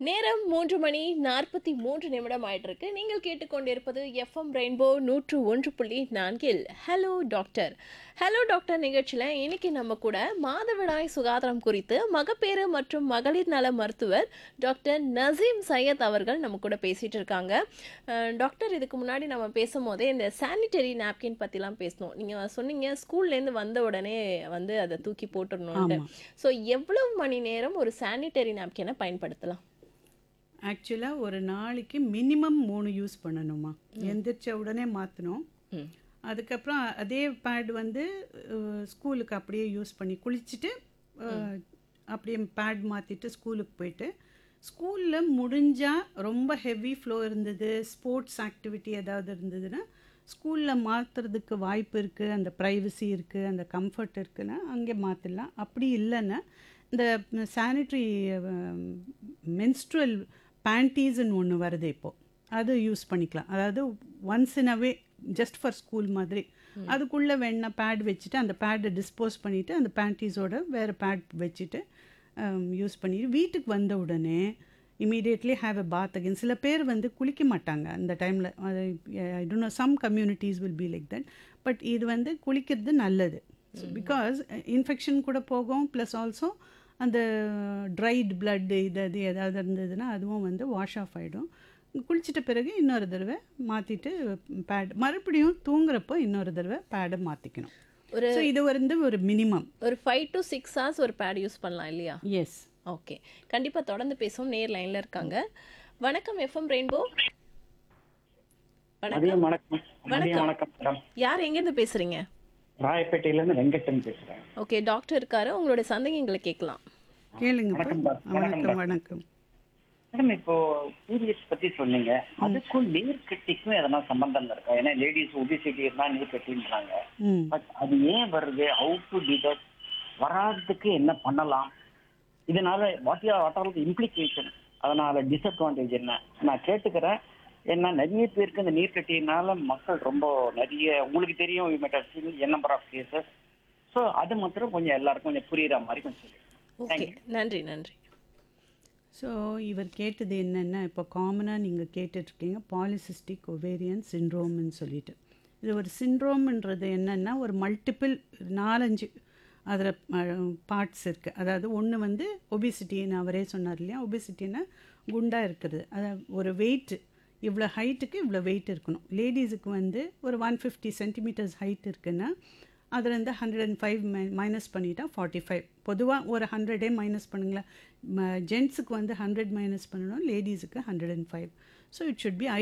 நேரம் மூன்று மணி நாற்பத்தி மூன்று நிமிடம் ஆயிட்டிருக்கு நீங்கள் கேட்டுக்கொண்டிருப்பது எஃப்எம் ரெயின்போ நூற்று ஒன்று புள்ளி நான்கில் ஹலோ டாக்டர் ஹலோ டாக்டர் நிகழ்ச்சியில் இன்னைக்கு நம்ம கூட மாதவிடாய் சுகாதாரம் குறித்து மகப்பேறு மற்றும் மகளிர் நல மருத்துவர் டாக்டர் நசீம் சையத் அவர்கள் நம்ம கூட பேசிட்டு இருக்காங்க அஹ், டாக்டர் இதுக்கு முன்னாடி நம்ம பேசும்போதே இந்த சானிட்டரி நாப்கின் பற்றிலாம் பேசணும் நீங்கள் சொன்னீங்க ஸ்கூல்லேருந்து வந்த உடனே வந்து அதை தூக்கி போட்டுடணும்னு ஆமா. ஸோ எவ்வளவு மணி நேரம் ஒரு சானிட்டரி நாப்கினை பயன்படுத்தலாம் ஆக்சுவலாக ஒரு நாளைக்கு மினிமம் மூணு யூஸ் பண்ணணுமா எந்திரிச்ச உடனே மாற்றணும் ம். அதுக்கப்புறம் அதே பேட் வந்து அஹ், ஸ்கூலுக்கு அப்படியே யூஸ் பண்ணி குளிச்சுட்டு அஹ், அப்படியே பேட் மாற்றிட்டு ஸ்கூலுக்கு போயிட்டு ஸ்கூலில் முடிஞ்சால் ரொம்ப ஹெவி ஃப்ளோ இருந்தது ஸ்போர்ட்ஸ் ஆக்டிவிட்டி ஏதாவது இருந்ததுன்னா ஸ்கூலில் மாற்றுறதுக்கு வாய்ப்பு இருக்குது அந்த ப்ரைவசி இருக்குது அந்த கம்ஃபர்ட் இருக்குன்னா அங்கே மாற்றிடலாம் அப்படி இல்லைன்னா இந்த சானிட்ரி மென்ஸ்ட்ரல் பேண்டீஸ்ன்னு ஒன்று வருது இப்போது அது யூஸ் பண்ணிக்கலாம் அதாவது once in away just for school மாதிரி அதுக்குள்ளே வேணா பேட் வச்சுட்டு அந்த பேடை டிஸ்போஸ் பண்ணிவிட்டு அந்த பேண்டீஸோட வேறு பேட் வச்சுட்டு யூஸ் பண்ணிட்டு வீட்டுக்கு வந்த உடனே immediately have a bath again சில பேர் வந்து குளிக்க மாட்டாங்க அந்த டைமில் I don't know some communities will be like that but இது வந்து குளிக்கிறது நல்லது பிகாஸ் இன்ஃபெக்ஷன் கூட போகும் ப்ளஸ் ஆல்சோ அந்த ட்ரைட் blood இது அது ஏதாவது இருந்ததுன்னா அதுவும் வந்து வாஷ் ஆஃப் ஆகிடும் குளிச்சிட்ட பிறகு இன்னொரு தடவை மாற்றிட்டு பேட் மறுபடியும் தூங்குறப்போ இன்னொரு தடவை பேடை மாற்றிக்கணும் ஒரு ஸோ இது வந்து ஒரு மினிமம் ஒரு ஃபைவ் டு சிக்ஸ் ஹவர்ஸ் ஒரு பேட் யூஸ் பண்ணலாம் இல்லையா எஸ் ஓகே கண்டிப்பாக தொடர்ந்து பேசுவோம் நேர் லைனில் இருக்காங்க வணக்கம் எஃப்எம் ரெயின்போ வணக்கம் மதியம் வணக்கம் மதியம் வணக்கம் மேடம் யார் எங்கேருந்து பேசுறீங்க ராயப்பேட்டையிலேருந்து வெங்கட்டன் பேசுறேன் ஓகே டாக்டர் இருக்காரு உங்களுடைய சந்தேகங்களை கேட்கலாம் கேளுங்கப்பா வணக்கம் டாக்டர். வணக்கம் வணக்கம் வணக்கம் மேடம் இப்போ பீரியட்ஸ் பத்தி சொன்னீங்க அதுக்கும் நீர் கட்டிக்கும் எதனா சம்பந்தம் இருக்கா ஏன்னா லேடிஸ் ஒபிசிட்டி இருந்தா நீர் கட்டின்றாங்க ம் பட் அது ஏன் வருது ஹவு டு டிடெக்ட் வராததுக்கு என்ன பண்ணலாம் இதனால what are what are implication அதனால டிஸ்அட்வான்டேஜ் என்ன நான் கேட்டுக்கிறேன் ஏன்னா நிறைய பேருக்கு இந்த நீர் கட்டினால மக்கள் ரொம்ப நிறைய உங்களுக்கு தெரியும் n number of cases so அது மாத்திரம் கொஞ்சம் எல்லாருக்கும் கொஞ்சம் புரியுற மாதிரி கொஞ்சம் சொல்லுங்க ஓகே நன்றி நன்றி ஸோ இவர் கேட்டது என்னென்னா இப்போ காமனாக நீங்கள் கேட்டுட்ருக்கீங்க பாலிசிஸ்டிக் ஒவேரியன் சிண்ட்ரோம்னு சொல்லிட்டு இது ஒரு சிண்ட்ரோம்ன்றது என்னென்னா ஒரு மல்டிபிள் நாலஞ்சு அதில் பார்ட்ஸ் இருக்குது அதாவது ஒன்று வந்து ஒபிசிட்டின்னு அவரே சொன்னார் இல்லையா ஒபிசிட்டின்னா குண்டாக இருக்கிறது அதாவது ஒரு வெயிட் இவ்வளோ ஹைட்டுக்கு இவ்வளோ வெயிட் இருக்கணும் லேடிஸுக்கு வந்து ஒரு ஒன் ஃபிஃப்டி சென்டிமீட்டர்ஸ் ஹைட் இருக்குன்னா அதுலேருந்து ஹண்ட்ரட் அண்ட் ஃபைவ் மைனஸ் பண்ணிட்டா ஃபார்ட்டி ஃபைவ் பொதுவாக ஒரு ஹண்ட்ரடே மைனஸ் பண்ணுங்களேன் ஜென்ஸுக்கு வந்து ஹண்ட்ரட் மைனஸ் பண்ணணும் லேடிஸுக்கு hundred and five so it should B